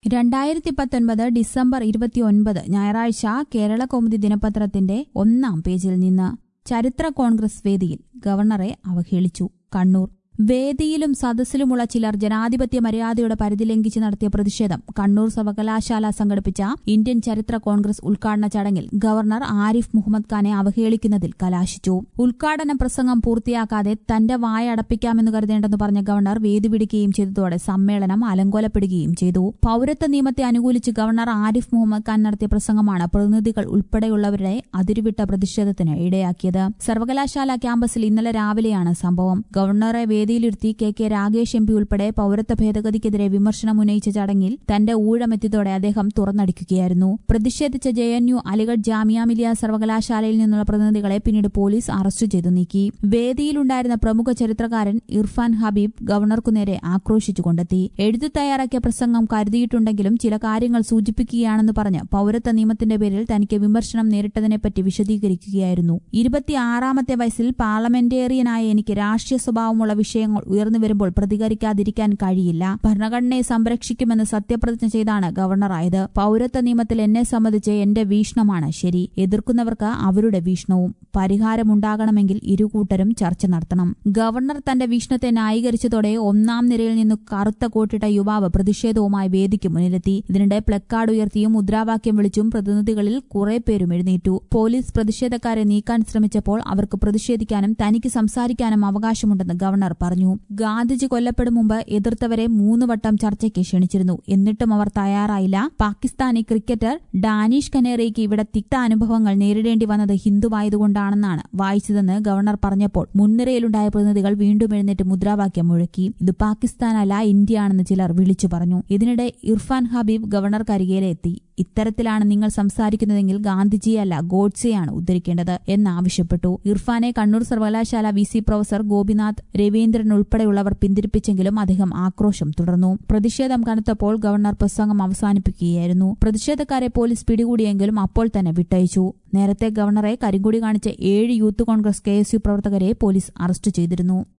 രണ്ടായിരത്തി പത്തൊൻപത് ഡിസംബർ ഇരുപത്തിയൊൻപത് ഞായറാഴ്ച കേരള കൗമുദി ദിനപത്രത്തിന്റെ ഒന്നാം പേജിൽ നിന്ന് ചരിത്ര കോൺഗ്രസ് വേദിയിൽ ഗവർണറെ അവഹേളിച്ചു കണ്ണൂർ വേദിയിലും സദസ്സിലുമുള്ള ചിലർ ജനാധിപത്യ മര്യാദയുടെ പരിധി ലംഘിച്ച് നടത്തിയ പ്രതിഷേധം കണ്ണൂർ സർവകലാശാല സംഘടിപ്പിച്ച ഇന്ത്യൻ ചരിത്ര കോൺഗ്രസ് ഉദ്ഘാടന ചടങ്ങിൽ ഗവർണർ ആരിഫ് മുഹമ്മദ് ഖാനെ അവഹേളിക്കുന്നതിൽ കലാശിച്ചു ഉദ്ഘാടന പ്രസംഗം പൂർത്തിയാക്കാതെ തന്റെ വായ അടപ്പിക്കാമെന്ന് കരുതേണ്ടെന്ന് പറഞ്ഞ ഗവർണർ വേദി പിടിക്കുകയും ചെയ്തതോടെ സമ്മേളനം അലങ്കോലപ്പെടുകയും ചെയ്തു പൌരത്വ നിയമത്തെ അനുകൂലിച്ച് ഗവർണർ ആരിഫ് മുഹമ്മദ് ഖാൻ നടത്തിയ പ്രസംഗമാണ് പ്രതിനിധികൾ ഉൾപ്പെടെയുള്ളവരുടെ അതിരുവിട്ട പ്രതിഷേധത്തിന് ഇടയാക്കിയത് സർവകലാശാല ക്യാമ്പസിൽ ഇന്നലെ രാവിലെയാണ് സംഭവം ഗവർണറെ വേദിയിലിരുത്തി K K Ragesh M P ഉൾപ്പെടെ പൌരത്വ ഭേദഗതിക്കെതിരെ വിമർശനം ഉന്നയിച്ച ചടങ്ങിൽ തന്റെ ഊഴമെത്തിയതോടെ അദ്ദേഹം തുറന്നടിക്കുകയായിരുന്നു പ്രതിഷേധിച്ച J N U Aligarh Jamia Millia സർവകലാശാലയിൽ നിന്നുള്ള പ്രതിനിധികളെ പിന്നീട് പോലീസ് അറസ്റ്റ് ചെയ്തു നീക്കി വേദിയിലുണ്ടായിരുന്ന പ്രമുഖ ചരിത്രകാരൻ ഇർഫാൻ ഹബീബ് ഗവർണർക്കു നേരെ ആക്രോശിച്ചു കൊണ്ടെത്തി എഴുതി തയ്യാറാക്കിയ പ്രസംഗം കരുതിയിട്ടുണ്ടെങ്കിലും ചില കാര്യങ്ങൾ സൂചിപ്പിക്കുകയാണെന്ന് പറഞ്ഞ് പൌരത്വ നിയമത്തിന്റെ പേരിൽ തനിക്ക് വിമർശനം നേരിട്ടതിനെപ്പറ്റി വിശദീകരിക്കുകയായിരുന്നു ഇരുപത്തിയാറാമത്തെ വയസ്സിൽ പാർലമെന്റേറിയനായ എനിക്ക് രാഷ്ട്രീയ സ്വഭാവമുള്ള വിഷയങ്ങൾ ഉയർന്നു വരുമ്പോൾ പ്രതികരിക്കാതിരിക്കാൻ കഴിയില്ല ഭരണഘടനയെ സംരക്ഷിക്കുമെന്ന് സത്യപ്രതിജ്ഞ ചെയ്താണ് ഗവർണറായത് പൌരത്വ നിയമത്തിൽ എന്നെ സംബന്ധിച്ച് എന്റെ വീക്ഷണമാണ് ശരി എതിർക്കുന്നവർക്ക് അവരുടെ വീക്ഷണവും പരിഹാരമുണ്ടാകണമെങ്കിൽ ഇരുകൂട്ടരും ചർച്ച നടത്തണം ഗവർണർ തന്റെ വീക്ഷണത്തെ ന്യായീകരിച്ചതോടെ ഒന്നാം നിരയിൽ നിന്ന് കറുത്ത കോട്ടിട്ട യുവാവ് പ്രതിഷേധവുമായി വേദിക്ക് മുന്നിലെത്തി ഇതിനിടെ പ്ലക്കാർഡ് ഉയർത്തിയും മുദ്രാവാക്യം വിളിച്ചും പ്രതിനിധികളിൽ കുറെ പേരും എഴുന്നേറ്റു പോലീസ് പ്രതിഷേധക്കാരെ നീക്കാൻ ശ്രമിച്ചപ്പോൾ അവർക്ക് പ്രതിഷേധിക്കാനും തനിക്ക് സംസാരിക്കാനും അവകാശമുണ്ടെന്ന് ഗവർണർ പറഞ്ഞു ഗാന്ധിജി കൊല്ലപ്പെടും മുമ്പ് എതിർത്തവരെ മൂന്ന് വട്ടം ചർച്ചയ്ക്ക് ക്ഷണിച്ചിരുന്നു എന്നിട്ടും അവർ തയ്യാറായില്ല പാകിസ്ഥാനി ക്രിക്കറ്റർ ഡാനിഷ് കനേറയ്ക്ക് ഇവിടെ തിക്ത അനുഭവങ്ങൾ നേരിടേണ്ടി വന്നത് ഹിന്ദുവായതുകൊണ്ടാണെന്നാണ് വായിച്ചതെന്ന് ഗവർണർ പറഞ്ഞപ്പോൾ മുൻനിരയിലുണ്ടായ പ്രതിനിധികൾ വീണ്ടും എഴുന്നേറ്റ് മുദ്രാവാക്യം മുഴക്കി ഇത് പാകിസ്ഥാനല്ല ഇന്ത്യയാണെന്ന് ചിലർ വിളിച്ചു പറഞ്ഞു ഇതിനിടെ ഇർഫാൻ ഹബീബ് ഗവർണർക്കരികിലെ എത്തി ഇത്തരത്തിലാണ് നിങ്ങൾ സംസാരിക്കുന്നതെങ്കിൽ ഗാന്ധിജിയല്ല ഗോഡ്സെയാണ് ഉദ്ധരിക്കേണ്ടത് എന്നാവശ്യപ്പെട്ടു ഇർഫാനെ കണ്ണൂർ സർവകലാശാല V C professor Gopinath Raveendran ഉൾപ്പെടെയുള്ളവർ പിന്തിരിപ്പിച്ചെങ്കിലും അദ്ദേഹം ആക്രോശം തുടർന്നു പ്രതിഷേധം കനത്തപ്പോൾ ഗവർണർ പ്രസംഗം അവസാനിപ്പിക്കുകയായിരുന്നു പ്രതിഷേധക്കാരെ പോലീസ് പിടികൂടിയെങ്കിലും അപ്പോൾ തന്നെ വിട്ടയച്ചു നേരത്തെ ഗവർണറെ കരിങ്കൊടി കാണിച്ച ഏഴ് യൂത്ത് കോൺഗ്രസ് കെ പ്രവർത്തകരെ പോലീസ് അറസ്റ്റ് ചെയ്തിരുന്നു